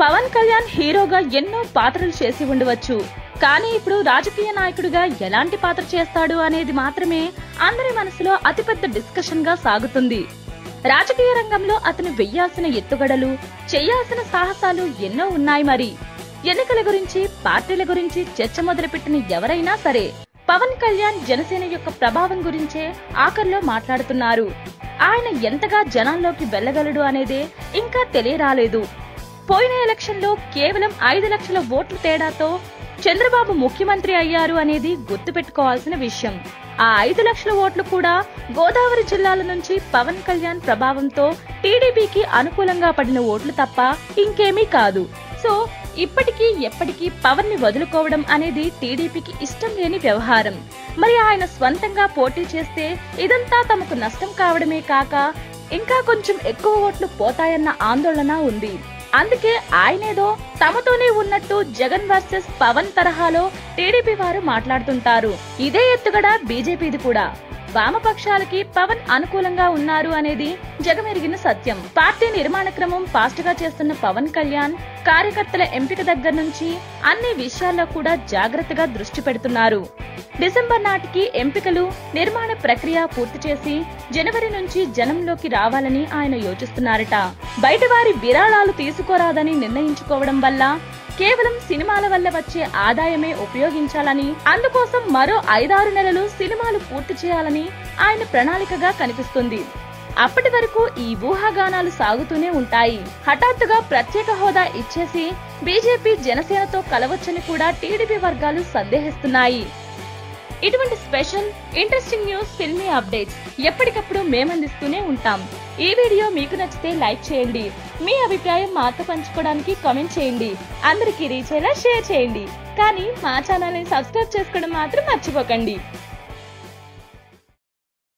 పవన్ కళ్యాణ్ హీరోగా ఎన్నో పాత్రలు చేసి ఉండవచ్చు కానీ ఇప్పుడు రాజకీయ నాయకుడిగా ఎలాంటి పాత్ర చేస్తాడు అనేది మాత్రమే అందరి మనసులో అతిపెద్ద డిస్కషన్ గా సాగుతుంది రాజకీయ రంగంలో అతను వెయ్యాల్సిన ఎత్తుగడలు చేయాల్సిన సాహసాలు ఎన్నో ఉన్నాయి మరి ఎన్నికల గురించి పార్టీల గురించి చర్చ మొదలుపెట్టిన ఎవరైనా సరే పవన్ కళ్యాణ్ జనసేన యొక్క ప్రభావం గురించే ఆఖర్లో మాట్లాడుతున్నారు ఆయన ఎంతగా జనాల్లోకి వెళ్ళగలడు అనేదే ఇంకా తెలియరాలేదు పోయిన ఎలక్షన్ లో కేవలం ఐదు లక్షల ఓట్ల తేడాతో చంద్రబాబు ముఖ్యమంత్రి అయ్యారు అనేది గుర్తుపెట్టుకోవాల్సిన విషయం ఆ ఐదు లక్షల ఓట్లు కూడా గోదావరి జిల్లాల నుంచి పవన్ కళ్యాణ్ ప్రభావంతో టీడీపీకి అనుకూలంగా పడిన ఓట్లు తప్ప ఇంకేమీ కాదు సో ఇప్పటికీ ఎప్పటికీ పవన్ ని వదులుకోవడం అనేది టీడీపీకి ఇష్టం లేని వ్యవహారం మరి ఆయన స్వంతంగా పోటీ చేస్తే ఇదంతా తమకు నష్టం కావడమే కాక ఇంకా కొంచెం ఎక్కువ ఓట్లు పోతాయన్న ఆందోళన ఉంది అందుకే ఆయనేదో తమతోనే ఉన్నట్టు జగన్ వర్సెస్ పవన్ తరహాలో టీడీపీ వారు మాట్లాడుతుంటారు ఇదే ఎత్తుగడ బీజేపీది కూడా వామపక్షాలకి పవన్ అనుకూలంగా ఉన్నారు అనేది జగమెరిగిన సత్యం పార్టీ నిర్మాణ క్రమం ఫాస్ట్ గా చేస్తున్న పవన్ కళ్యాణ్ కార్యకర్తల ఎంపిక దగ్గర నుంచి అన్ని విషయాల్లో కూడా జాగ్రత్తగా దృష్టి పెడుతున్నారు డిసెంబర్ నాటికి ఎంపికలు నిర్మాణ ప్రక్రియ పూర్తి చేసి జనవరి నుంచి జనంలోకి రావాలని ఆయన యోచిస్తున్నారట బయట వారి విరాళాలు తీసుకోరాదని నిర్ణయించుకోవడం వల్ల కేవలం సినిమాల వల్ల వచ్చే ఆదాయమే ఉపయోగించాలని అందుకోసం మరో ఐదారు నెలలు సినిమాలు పూర్తి చేయాలని ఆయన ప్రణాళికగా కనిపిస్తుంది అప్పటి వరకు ఈ ఊహాగానాలు సాగుతూనే ఉంటాయి హఠాత్తుగా ప్రత్యేక హోదా ఇచ్చేసి బీజేపీ జనసేనతో కలవచ్చని కూడా టీడీపీ వర్గాలు సందేహిస్తున్నాయి ఇటువంటి special interesting news filmy updates ఎప్పటికప్పుడు మేమందిస్తూనే ఉంటాం ఈ వీడియో మీకు నచ్చితే లైక్ చేయండి మీ అభిప్రాయం మాతో పంచుకోవడానికి కామెంట్ చేయండి అందరికీ రీచ్ అయ్యేలా షేర్ చేయండి కానీ మా ఛానల్ ని సబ్స్క్రైబ్ చేసుకోవడం మాత్రం మర్చిపోకండి